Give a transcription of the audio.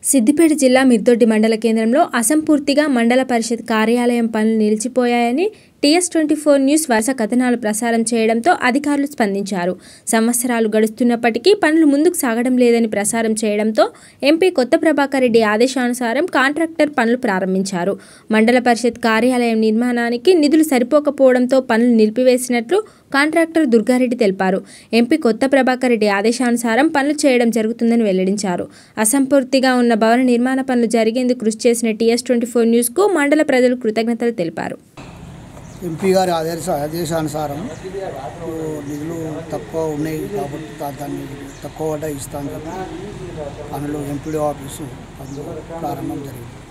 సిద్దిపేట జిల్లా మిర్దొడ్డి మండల కేంద్రంలో అసంపూర్తిగా మండల పరిషత్ కార్యాలయం పనులు నిలిచిపోయాయని టీఎస్ ట్వంటీ ఫోర్ న్యూస్ వరుస కథనాలు ప్రసారం చేయడంతో అధికారులు స్పందించారు సంవత్సరాలు గడుస్తున్నప్పటికీ పనులు ముందుకు సాగడం లేదని ప్రసారం చేయడంతో ఎంపీ కొత్త ప్రభాకర్ రెడ్డి ఆదేశానుసారం కాంట్రాక్టర్ పనులు ప్రారంభించారు మండల పరిషత్ కార్యాలయం నిర్మాణానికి నిధులు సరిపోకపోవడంతో పనులు నిలిపివేసినట్లు కాంట్రాక్టర్ దుర్గారెడ్డి తెలిపారు ఎంపీ కొత్త ప్రభాకర్ రెడ్డి ఆదేశానుసారం పనులు చేయడం జరుగుతుందని వెల్లడించారు అసంపూర్తిగా ఉన్న భవన నిర్మాణ పనులు జరిగేందుకు కృషి చేసిన టీఎస్ ట్వంటీ ఫోర్ న్యూస్కు మండల ప్రజలు కృతజ్ఞతలు తెలిపారు ఎంపీ గారి ఆదేశ ఆదేశానుసారం ఓ నిధులు తక్కువ ఉన్నాయి కాబట్టి దా- దాన్ని తక్కువ వడ్డ ఇస్తాను చెప్పి పనులు ఎంపీడీ ఆఫీసు పనులు ప్రారంభం జరిగింది